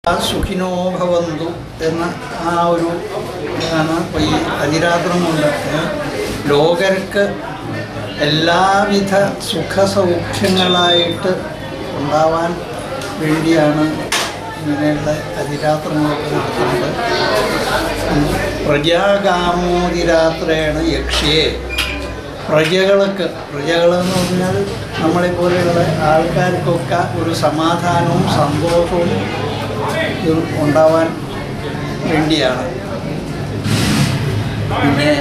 ആ സുഖിനോ ഭവന്തു എന്ന ആ ഒരു ആണ് ഇപ്പോൾ ഈ അതിരാത്രം കൊണ്ട് ഏ, ലോകർക്ക് എല്ലാവിധ സുഖസൗഖ്യങ്ങളായിട്ട് ഉണ്ടാവാൻ വേണ്ടിയാണ് ഇങ്ങനെയുള്ള അതിരാത്രങ്ങളൊക്കെ നടത്തുന്നത് പ്രജാകാമോതിരാത്രേണ യക്ഷിയെ പ്രജകൾക്ക് പ്രജകളെന്ന് പറഞ്ഞാൽ നമ്മളെപ്പോലെയുള്ള ആൾക്കാർക്കൊക്കെ ഒരു സമാധാനവും സന്തോഷവും ഇത് ഉണ്ടാവാൻ വേണ്ടിയാണ് പിന്നെ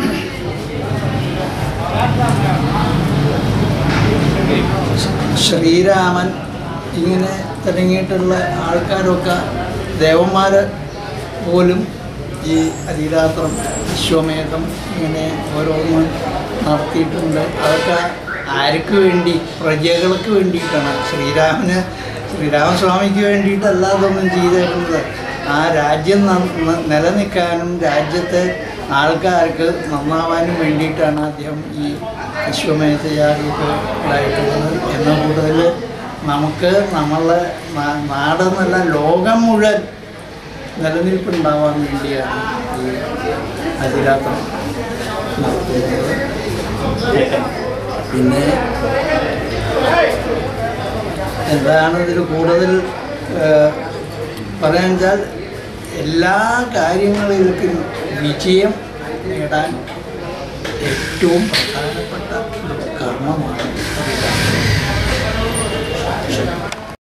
ശ്രീരാമൻ ഇങ്ങനെ തുടങ്ങിയിട്ടുള്ള ആൾക്കാരൊക്കെ ദേവന്മാർ പോലും ഈ അതിരാത്രം വിശ്വമേധം ഇങ്ങനെ ഓരോന്ന് നടത്തിയിട്ടുണ്ട് അതൊക്കെ ആർക്ക് വേണ്ടി പ്രജകൾക്ക് വേണ്ടിയിട്ടാണ് ശ്രീരാമന് ശ്രീരാമസ്വാമിക്ക് വേണ്ടിയിട്ടല്ല അതൊന്നും ചെയ്തേക്കുന്നത് ആ രാജ്യം ന- ന- നിലനിൽക്കാനും രാജ്യത്തെ ആൾക്കാർക്ക് നന്നാവാനും വേണ്ടിയിട്ടാണ് അദ്ദേഹം ഈ വിശ്വമേധയാഗമൊക്കെ ഉണ്ടായിട്ടുള്ളത് എന്ന കൂടുതൽ നമുക്ക് നമ്മളെ നാ- നാടെന്നല്ല ലോകം മുഴുവൻ നിലനിൽപ്പുണ്ടാവാൻ വേണ്ടിയാണ് ഈ അതിരാത്രം നടത്തുന്നത് പിന്നെ എന്താണ് ഇതിൽ കൂടുതൽ ഏഹ്, പറയാൻ വെച്ചാൽ എല്ലാ കാര്യങ്ങളിലും വിജയം നേടാൻ ഏറ്റവും പ്രധാനപ്പെട്ട ഒരു കർമ്മമാണ്